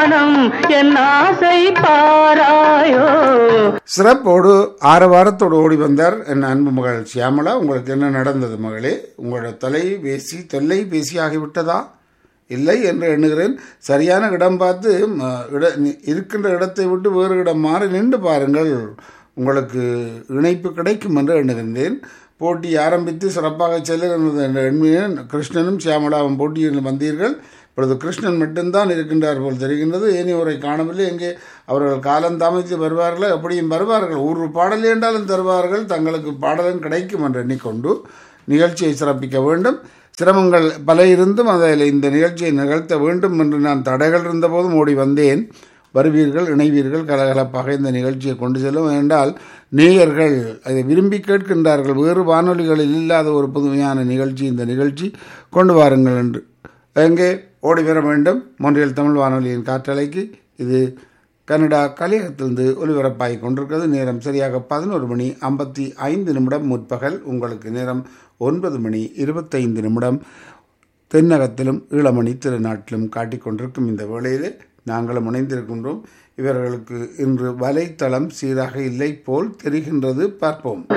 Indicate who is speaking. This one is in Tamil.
Speaker 1: மனம் என் ஆசை பாராயோ
Speaker 2: சிறப்போடு ஆரவாரத்தோடு ஓடி வந்தார் என் அன்பு மகள் சியாமளா உங்களுக்கு என்ன நடந்தது மகளே உங்களோட தொலைபேசி தொல்லைபேசி ஆகிவிட்டதா இல்லை என்று எண்ணுகிறேன் சரியான இடம் பார்த்து ம, இட நி- இருக்கின்ற இடத்தை விட்டு வேறு இடம் மாறி நின்று பாருங்கள் உங்களுக்கு இணைப்பு கிடைக்கும் என்று எண்ணுகின்றேன் போட்டி ஆரம்பித்து சிறப்பாக செல்லுகிறது என்று எண்ணினேன் கிருஷ்ணனும் சியாமலாவும் போட்டியில் வந்தீர்கள் இப்பொழுது கிருஷ்ணன் மட்டும்தான் இருக்கின்றார் போல் தெரிகின்றது ஏனியோரை காணவில்லை எங்கே அவர்கள் காலம் தாமதித்து வருவார்களோ எப்படியும் வருவார்கள் ஒரு பாடல் என்றாலும் தருவார்கள் தங்களுக்கு பாடலும் கிடைக்கும் என்று எண்ணிக்கொண்டு நிகழ்ச்சியை சிறப்பிக்க வேண்டும் சிரமங்கள் பல இருந்தும் அதில் இந்த நிகழ்ச்சியை நிகழ்த்த வேண்டும் என்று நான் தடைகள் இருந்தபோதும் ஓடி வந்தேன் வருவீர்கள் இணைவீர்கள் கலகலப்பாக இந்த நிகழ்ச்சியை கொண்டு செல்லும் என்றால் நேயர்கள் அதை விரும்பி கேட்கின்றார்கள் வேறு வானொலிகளில் இல்லாத ஒரு புதுமையான நிகழ்ச்சி இந்த நிகழ்ச்சி கொண்டு வாருங்கள் என்று எங்கே ஓடி வர வேண்டும் மொன்றியல் தமிழ் வானொலியின் காற்றலைக்கு இது கனடா கலியகத்திலிருந்து ஒலிபரப்பாகி கொண்டிருக்கிறது நேரம் சரியாக பதினோரு மணி ஐம்பத்தி ஐந்து நிமிடம் முற்பகல் உங்களுக்கு நேரம் ஒன்பது மணி இருபத்தைந்து நிமிடம் தென்னகத்திலும் ஈழமணி திருநாட்டிலும் காட்டிக் கொண்டிருக்கும் இந்த வேளையிலே நாங்களும் இணைந்திருக்கின்றோம் இவர்களுக்கு இன்று வலைத்தளம் சீராக இல்லை போல் தெரிகின்றது பார்ப்போம்